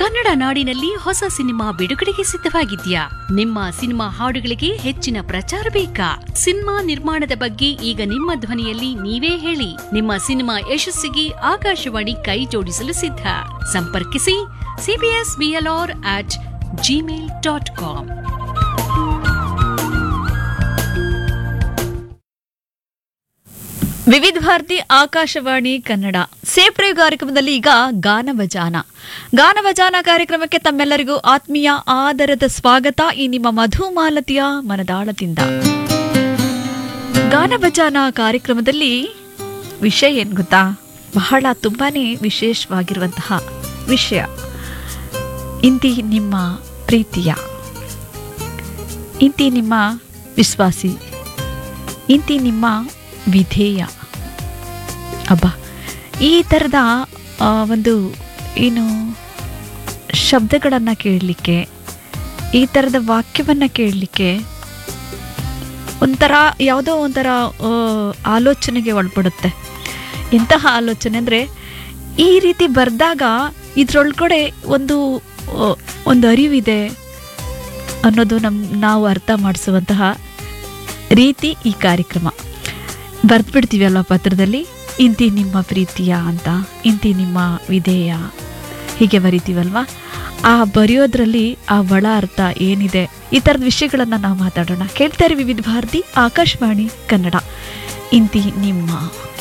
ಕನ್ನಡ ನಾಡಿನಲ್ಲಿ ಹೊಸ ಸಿನಿಮಾ ಬಿಡುಗಡೆಗೆ ಸಿದ್ಧವಾಗಿದ್ಯಾ ನಿಮ್ಮ ಸಿನಿಮಾ ಹಾಡುಗಳಿಗೆ ಹೆಚ್ಚಿನ ಪ್ರಚಾರ ಬೇಕಾ ಸಿನಿಮಾ ನಿರ್ಮಾಣದ ಬಗ್ಗೆ ಈಗ ನಿಮ್ಮ ಧ್ವನಿಯಲ್ಲಿ ನೀವೇ ಹೇಳಿ ನಿಮ್ಮ ಸಿನಿಮಾ ಯಶಸ್ಸಿಗೆ ಆಕಾಶವಾಣಿ ಕೈ ಜೋಡಿಸಲು ಸಿದ್ಧ ಸಂಪರ್ಕಿಸಿ CBS BLR at gmail dot com Vividh Bharati Akashvani Kannada ಸೇಪ್ರೇವ್ ಕಾರ್ಯಕ್ರಮದಲ್ಲಿ ಈಗ ಗಾನವಜಾನ ಗಾನವಜಾನ ಕಾರ್ಯಕ್ರಮಕ್ಕೆ ತಮ್ಮೆಲ್ಲರಿಗೂ ಆತ್ಮೀಯ ಆದರದ ಸ್ವಾಗತ ಈ ನಿಮ್ಮ ಮಧುಮಾಲತಿಯ ಮನದಾಳದಿಂದ ಗಾನವಜಾನ ಕಾರ್ಯಕ್ರಮದಲ್ಲಿ ವಿಷಯ ಏನ್ ಗೊತ್ತಾ ಬಹಳ ತುಂಬಾನೇ ವಿಶೇಷವಾಗಿರುವಂತಹ ವಿಷಯ ಇಂತಿ ನಿಮ್ಮ ಪ್ರೀತಿಯ ಇಂತಿ ನಿಮ್ಮ ವಿಶ್ವಾಸಿ ಇಂತಿ ನಿಮ್ಮ ವಿಧೇಯ ಅಬ್ಬಾ ಈ ಥರದ ಆ, ಒಂದು ಏನು ಶಬ್ದಗಳನ್ನು ಕೇಳಲಿಕ್ಕೆ ಈ ಥರದ ವಾಕ್ಯವನ್ನು ಕೇಳಲಿಕ್ಕೆ ಒಂಥರ ಯಾವುದೋ ಒಂಥರ ಆ, ಆಲೋಚನೆಗೆ ಒಳಪಡುತ್ತೆ ಎಂತಹ ಆಲೋಚನೆ ಅಂದರೆ ಈ ರೀತಿ ಬರೆದಾಗ ಇದರೊಳಗಡೆ ಒಂದು ಆ, ಒಂದು ಅರಿವಿದೆ ಅನ್ನೋದು ನಮ್ಮ ನಾವು ಅರ್ಥ ಮಾಡಿಸುವಂತಹ ರೀತಿ ಈ ಕಾರ್ಯಕ್ರಮ ಬರ್ದ್ಬಿಡ್ತೀವಿ ಅಲ್ವಾ ಪತ್ರದಲ್ಲಿ ಇಂತಿ ನಿಮ್ಮ ಪ್ರೀತಿಯ ಅಂತ ಇಂತಿ ನಿಮ್ಮ ವಿಧೇಯ ಹೀಗೆ ಬರಿತೀವಲ್ವಾ ಆ ಬರೆಯೋದ್ರಲ್ಲಿ ಆ ಒಳ ಅರ್ಥ ಏನಿದೆ ಈ ಥರದ ವಿಷಯಗಳನ್ನು ನಾವು ಮಾತಾಡೋಣ ಕೇಳ್ತಾರೆ ವಿವಿಧ ಭಾರತಿ ಆಕಾಶವಾಣಿ ಕನ್ನಡ ಇಂತಿ ನಿಮ್ಮ